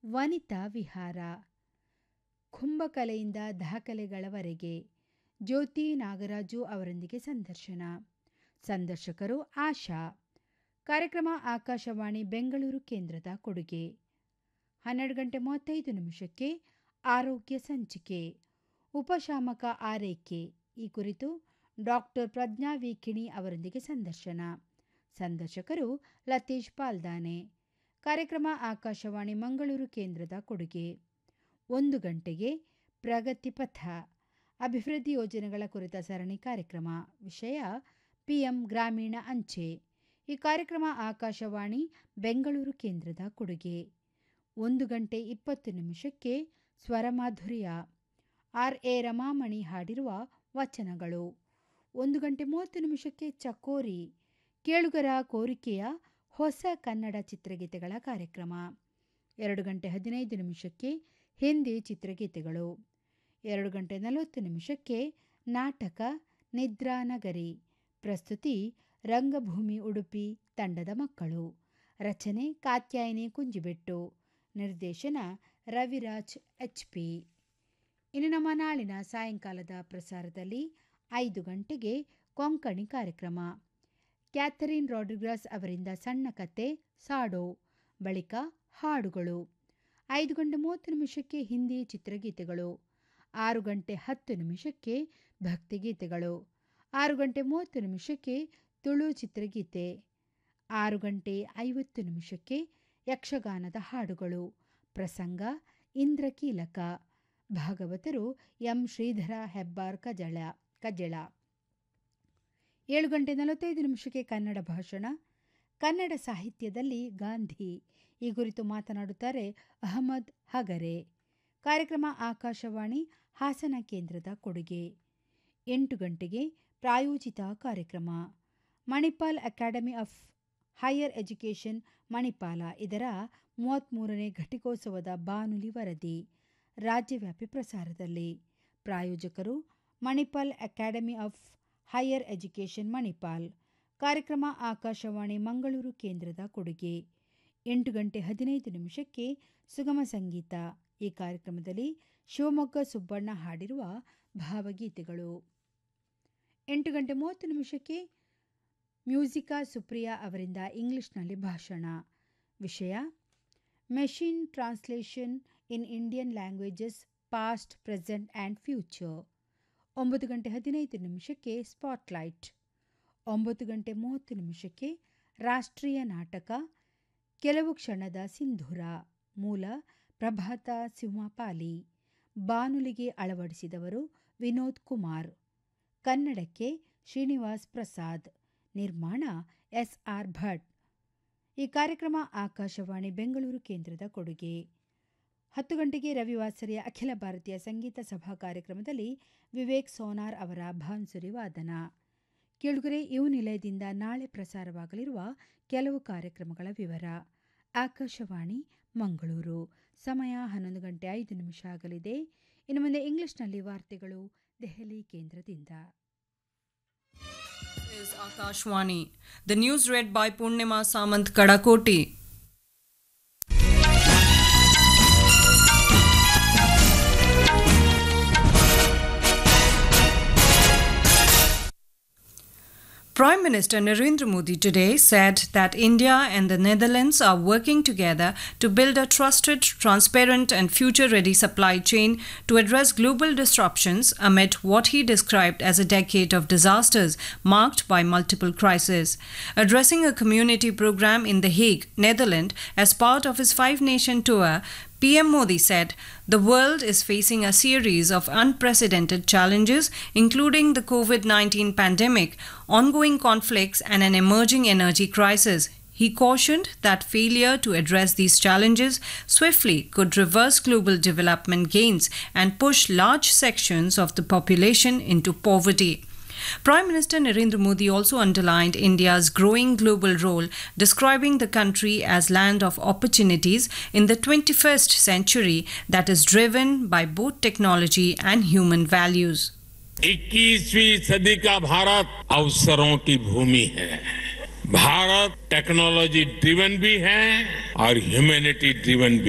ವನಿತಾ ವಿಹಾರ ಕುಂಭಕಲೆಯಿಂದ ದಾಖಲೆಗಳವರೆಗೆ ಜ್ಯೋತಿ ನಾಗರಾಜು ಅವರೊಂದಿಗೆ ಸಂದರ್ಶನ ಸಂದರ್ಶಕರು ಆಶಾ ಕಾರ್ಯಕ್ರಮ ಆಕಾಶವಾಣಿ ಬೆಂಗಳೂರು ಕೇಂದ್ರದ ಕೊಡುಗೆ ಹನ್ನೆರಡು ಗಂಟೆ ಮೂವತ್ತೈದು ನಿಮಿಷಕ್ಕೆ ಆರೋಗ್ಯ ಸಂಚಿಕೆ ಉಪಶಾಮಕ ಆರೈಕೆ ಈ ಕುರಿತು ಡಾಕ್ಟರ್ ಪ್ರಜ್ಞಾ ವೀಖಿಣಿ ಅವರೊಂದಿಗೆ ಸಂದರ್ಶನ ಸಂದರ್ಶಕರು ಲತೀಶ್ ಪಾಲ್ದಾನೆ ಕಾರ್ಯಕ್ರಮ ಆಕಾಶವಾಣಿ ಮಂಗಳೂರು ಕೇಂದ್ರದ ಕೊಡುಗೆ ಒಂದು ಗಂಟೆಗೆ ಪ್ರಗತಿ ಪಥ ಅಭಿವೃದ್ಧಿ ಯೋಜನೆಗಳ ಕುರಿತ ಸರಣಿ ಕಾರ್ಯಕ್ರಮ ವಿಷಯ ಪಿಎಂ ಗ್ರಾಮೀಣ ಅಂಚೆ ಈ ಕಾರ್ಯಕ್ರಮ ಆಕಾಶವಾಣಿ ಬೆಂಗಳೂರು ಕೇಂದ್ರದ ಕೊಡುಗೆ ಒಂದು ಗಂಟೆ ಇಪ್ಪತ್ತು ನಿಮಿಷಕ್ಕೆ ಸ್ವರಮಾಧುರ್ಯ ಆರ್ ಎ ರಮಾಮಣಿ ಹಾಡಿರುವ ವಚನಗಳು ಒಂದು ಗಂಟೆ ಮೂವತ್ತು ನಿಮಿಷಕ್ಕೆ ಚಕೋರಿ ಕೇಳುಗರ ಕೋರಿಕೆಯ ಹೊಸ ಕನ್ನಡ ಚಿತ್ರಗೀತೆಗಳ ಕಾರ್ಯಕ್ರಮ ಎರಡು ಗಂಟೆ ಹದಿನೈದು ನಿಮಿಷಕ್ಕೆ ಹಿಂದಿ ಚಿತ್ರಗೀತೆಗಳು ಎರಡು ಗಂಟೆ ನಲವತ್ತು ನಿಮಿಷಕ್ಕೆ ನಾಟಕ ನಿದ್ರಾನಗರಿ ಪ್ರಸ್ತುತಿ ರಂಗಭೂಮಿ ಉಡುಪಿ ತಂಡದ ಮಕ್ಕಳು ರಚನೆ ಕಾತ್ಯಾಯಿನಿ ಕುಂಜಿಬೆಟ್ಟು ನಿರ್ದೇಶನ ರವಿರಾಜ್ ಎಚ್ ಪಿ ಇನ್ನು ನಮ್ಮ ನಾಳಿನ ಸಾಯಂಕಾಲದ ಪ್ರಸಾರದಲ್ಲಿ ಐದು ಗಂಟೆಗೆ ಕೊಂಕಣಿ ಕಾರ್ಯಕ್ರಮ ಕ್ಯಾಥರಿನ್ ರಾಡ್ರಿಗಸ್ ಅವರಿಂದ ಸಣ್ಣ ಕತೆ ಸಾಡೋ ಬಳಿಕ ಹಾಡುಗಳು ಐದು ಗಂಟೆ ಮೂವತ್ತು ನಿಮಿಷಕ್ಕೆ ಹಿಂದಿ ಚಿತ್ರಗೀತೆಗಳು ಆರು ಗಂಟೆ ಹತ್ತು ನಿಮಿಷಕ್ಕೆ ಭಕ್ತಿಗೀತೆಗಳು ಆರು ಗಂಟೆ ಮೂವತ್ತು ನಿಮಿಷಕ್ಕೆ ತುಳು ಚಿತ್ರಗೀತೆ ಆರು ಗಂಟೆ ಐವತ್ತು ನಿಮಿಷಕ್ಕೆ ಯಕ್ಷಗಾನದ ಹಾಡುಗಳು ಪ್ರಸಂಗ ಇಂದ್ರಕೀಲಕ ಭಾಗವತರು ಎಂ ಶ್ರೀಧರ ಹೆಬ್ಬಾರ್ ಕಜಳ ಕಜಳ ಏಳು ಗಂಟೆ ನಲವತ್ತೈದು ನಿಮಿಷಕ್ಕೆ ಕನ್ನಡ ಭಾಷಣ ಕನ್ನಡ ಸಾಹಿತ್ಯದಲ್ಲಿ ಗಾಂಧಿ ಈ ಕುರಿತು ಮಾತನಾಡುತ್ತಾರೆ ಅಹಮದ್ ಹಗರೆ ಕಾರ್ಯಕ್ರಮ ಆಕಾಶವಾಣಿ ಹಾಸನ ಕೇಂದ್ರದ ಕೊಡುಗೆ ಎಂಟು ಗಂಟೆಗೆ ಪ್ರಾಯೋಜಿತ ಕಾರ್ಯಕ್ರಮ Manipal academy of higher education Manipal ಇದರ ಮೂವತ್ತ್ಮೂರನೇ ಘಟಿಕೋತ್ಸವದ ಬಾನುಲಿ ವರದಿ ರಾಜ್ಯವ್ಯಾಪಿ ಪ್ರಸಾರದಲ್ಲಿ ಪ್ರಾಯೋಜಕರು Manipal academy of higher education Manipal ಕಾರ್ಯಕ್ರಮ ಆಕಾಶವಾಣಿ ಮಂಗಳೂರು ಕೇಂದ್ರದ ಕೊಡುಗೆ ಎಂಟು ಗಂಟೆ ಹದಿನೈದು ನಿಮಿಷಕ್ಕೆ ಸುಗಮ ಸಂಗೀತ ಈ ಕಾರ್ಯಕ್ರಮದಲ್ಲಿ ಶಿವಮೊಗ್ಗ ಸುಬ್ಬಣ್ಣ ಹಾಡಿರುವ ಭಾವಗೀತೆಗಳು ಎಂಟು ಗಂಟೆ ಮೂವತ್ತು ನಿಮಿಷಕ್ಕೆ ಮ್ಯೂಸಿಕಾ ಸುಪ್ರಿಯಾ ಅವರಿಂದ ಇಂಗ್ಲಿಷ್ನಲ್ಲಿ ಭಾಷಣ ವಿಷಯ machine translation in Indian languages past present and future ಒಂಬತ್ತು ಗಂಟೆ ಹದಿನೈದು ನಿಮಿಷಕ್ಕೆ ಸ್ಪಾಟ್ಲೈಟ್ ಒಂಬತ್ತು ಗಂಟೆ ಮೂವತ್ತು ನಿಮಿಷಕ್ಕೆ ರಾಷ್ಟ್ರೀಯ ನಾಟಕ ಕೆಲವು ಕ್ಷಣದ ಸಿಂಧೂರ ಮೂಲ ಪ್ರಭಾತ ಸಿಂಹಪಾಲಿ ಬಾನುಲಿಗೆ ಅಳವಡಿಸಿದವರು ವಿನೋದ್ ಕುಮಾರ್ ಕನ್ನಡಕ್ಕೆ ಶ್ರೀನಿವಾಸ್ ಪ್ರಸಾದ್ ನಿರ್ಮಾಣ ಎಸ್ ಆರ್ ಭಟ್ ಈ ಕಾರ್ಯಕ್ರಮ ಆಕಾಶವಾಣಿ ಬೆಂಗಳೂರು ಕೇಂದ್ರದ ಕೊಡುಗೆ ಹತ್ತು ಗಂಟೆಗೆ ರವಿವಾಸರಿಯ ಅಖಿಲ ಭಾರತೀಯ ಸಂಗೀತ ಸಭಾ ಕಾರ್ಯಕ್ರಮದಲ್ಲಿ ವಿವೇಕ್ ಸೋನಾರ್ ಅವರ ಭಾನ್ಸುರಿ ವಾದನ ಕೇಳುಗರೆ ಇವು ನಿಲಯದಿಂದ ನಾಳೆ ಪ್ರಸಾರವಾಗಲಿರುವ ಕೆಲವು ಕಾರ್ಯಕ್ರಮಗಳ ವಿವರ ಆಕಾಶವಾಣಿ ಮಂಗಳೂರು ಸಮಯ ಹನ್ನೊಂದು ಗಂಟೆ ಐದು ನಿಮಿಷ ಆಗಲಿದೆ ಇನ್ನು ಮುಂದೆ ಇಂಗ್ಲಿಷ್ನಲ್ಲಿ ವಾರ್ತೆಗಳು ದೆಹಲಿ ಕೇಂದ್ರದಿಂದ is Akashwani. The news read by Purnima Samant Kadakoti. Prime Minister Narendra Modi today said that India and the Netherlands are working together to build a trusted, transparent, and future ready supply chain to address global disruptions amid what he described as a decade of disasters marked by multiple crises. Addressing a community program in The Hague, Netherlands, as part of his five nation tour, PM Modi said the world is facing a series of unprecedented challenges, including the COVID 19 pandemic, ongoing conflicts, and an emerging energy crisis. He cautioned that failure to address these challenges swiftly could reverse global development gains and push large sections of the population into poverty. Prime Minister Narendra Modi also underlined India's growing global role, describing the country as land of opportunities in the 21st century that is driven by both technology and human values. 21वीं सदी का भारत अवसरों की भूमि है Bharat technology driven भी है और humanity driven भी